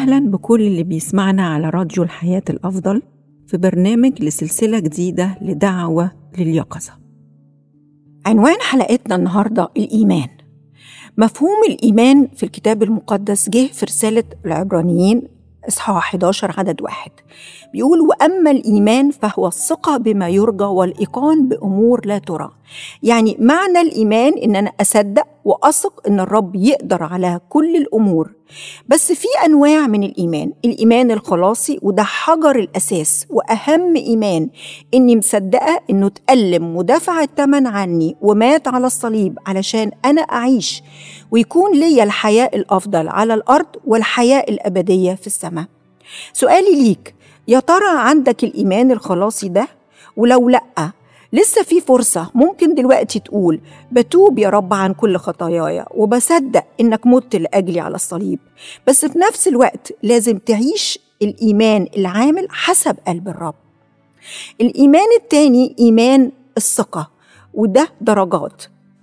أهلا بكل اللي بيسمعنا على راديو الحياة الأفضل في برنامج لسلسلة جديدة لدعوة لليقظة عنوان حلقتنا النهاردة الإيمان مفهوم الإيمان في الكتاب المقدس جه في رسالة العبرانيين إصحاح 11 عدد واحد بيقول وأما الإيمان فهو الثقة بما يرجى والإيقان بأمور لا ترى يعني معنى الإيمان إن أنا أصدق وأثق إن الرب يقدر على كل الأمور بس في أنواع من الإيمان الإيمان الخلاصي وده حجر الأساس وأهم إيمان إني مصدقة إنه اتألم ودفع الثمن عني ومات على الصليب علشان أنا أعيش ويكون ليا الحياة الأفضل على الأرض والحياة الأبدية في السماء سؤالي ليك يا ترى عندك الإيمان الخلاصي ده؟ ولو لأ لسه في فرصة ممكن دلوقتي تقول بتوب يا رب عن كل خطاياي وبصدق إنك مت لأجلي على الصليب بس في نفس الوقت لازم تعيش الإيمان العامل حسب قلب الرب الإيمان التاني إيمان الثقة وده درجات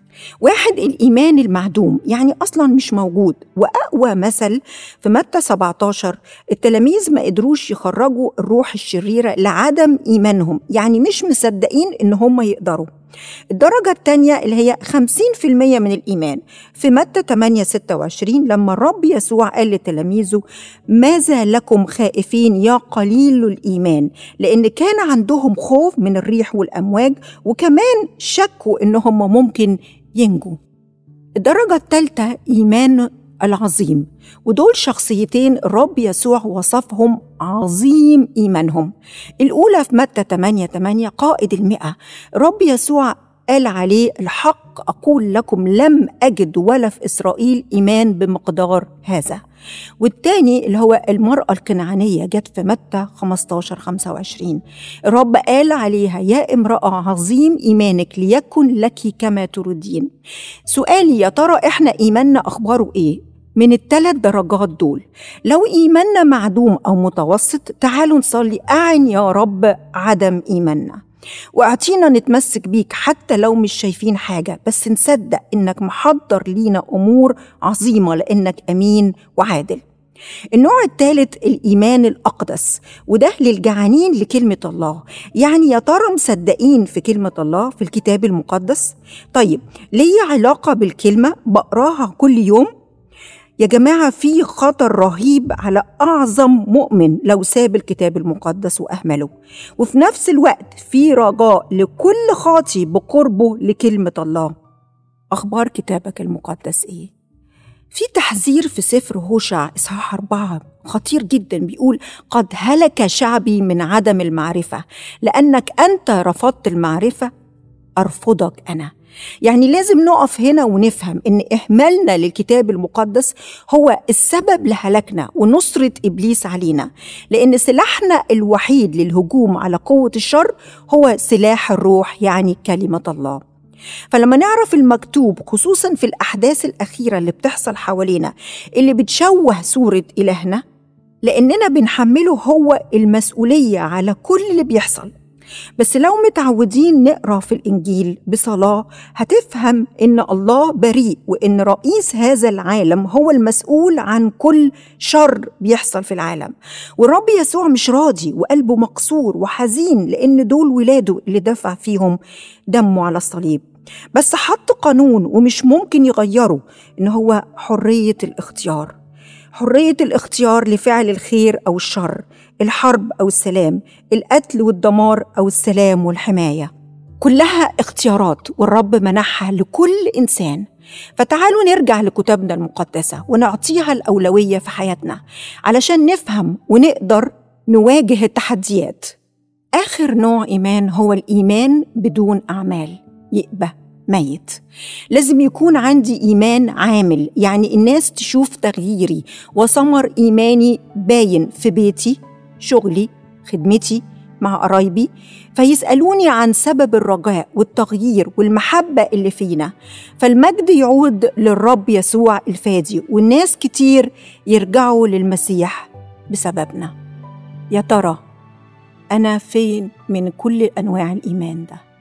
واحد الإيمان المعدوم يعني أصلا مش موجود وأقوى مثل في متى 17 التلاميذ ما قدروش يخرجوا الروح الشريرة لعدم إيمانهم يعني مش مصدقين إن هم يقدروا الدرجة الثانية اللي هي 50% من الإيمان في متى 8 26 لما الرب يسوع قال لتلاميذه ماذا لكم خائفين يا قليل الإيمان لأن كان عندهم خوف من الريح والأمواج وكمان شكوا إنهم ممكن ينجوا الدرجة الثالثة إيمان العظيم ودول شخصيتين الرب يسوع وصفهم عظيم إيمانهم الأولى في متى 8 8 قائد المئة الرب يسوع قال عليه الحق أقول لكم لم أجد ولا في إسرائيل إيمان بمقدار هذا والتاني اللي هو المرأة الكنعانية جت في متى 15 25 الرب قال عليها يا امرأة عظيم إيمانك ليكن لك كما تردين سؤالي يا ترى إحنا إيماننا أخباره إيه؟ من الثلاث درجات دول لو إيماننا معدوم أو متوسط تعالوا نصلي أعن يا رب عدم إيماننا واعطينا نتمسك بيك حتى لو مش شايفين حاجة بس نصدق إنك محضر لينا أمور عظيمة لأنك أمين وعادل النوع الثالث الإيمان الأقدس وده للجعانين لكلمة الله يعني يا ترى مصدقين في كلمة الله في الكتاب المقدس طيب ليه علاقة بالكلمة بقراها كل يوم يا جماعة في خطر رهيب على أعظم مؤمن لو ساب الكتاب المقدس وأهمله وفي نفس الوقت في رجاء لكل خاطي بقربه لكلمة الله أخبار كتابك المقدس إيه؟ في تحذير في سفر هوشع إصحاح أربعة خطير جدا بيقول قد هلك شعبي من عدم المعرفة لأنك أنت رفضت المعرفة أرفضك أنا يعني لازم نقف هنا ونفهم ان اهمالنا للكتاب المقدس هو السبب لهلاكنا ونصره ابليس علينا لان سلاحنا الوحيد للهجوم على قوه الشر هو سلاح الروح يعني كلمه الله فلما نعرف المكتوب خصوصا في الاحداث الاخيره اللي بتحصل حوالينا اللي بتشوه صوره الهنا لاننا بنحمله هو المسؤوليه على كل اللي بيحصل بس لو متعودين نقرا في الانجيل بصلاه هتفهم ان الله بريء وان رئيس هذا العالم هو المسؤول عن كل شر بيحصل في العالم والرب يسوع مش راضي وقلبه مكسور وحزين لان دول ولاده اللي دفع فيهم دمه على الصليب بس حط قانون ومش ممكن يغيره ان هو حريه الاختيار حريه الاختيار لفعل الخير او الشر الحرب او السلام القتل والدمار او السلام والحمايه كلها اختيارات والرب منحها لكل انسان فتعالوا نرجع لكتابنا المقدسه ونعطيها الاولويه في حياتنا علشان نفهم ونقدر نواجه التحديات اخر نوع ايمان هو الايمان بدون اعمال يبقى ميت لازم يكون عندي ايمان عامل يعني الناس تشوف تغييري وثمر ايماني باين في بيتي شغلي خدمتي مع قرايبي فيسالوني عن سبب الرجاء والتغيير والمحبه اللي فينا فالمجد يعود للرب يسوع الفادي والناس كتير يرجعوا للمسيح بسببنا يا ترى انا فين من كل انواع الايمان ده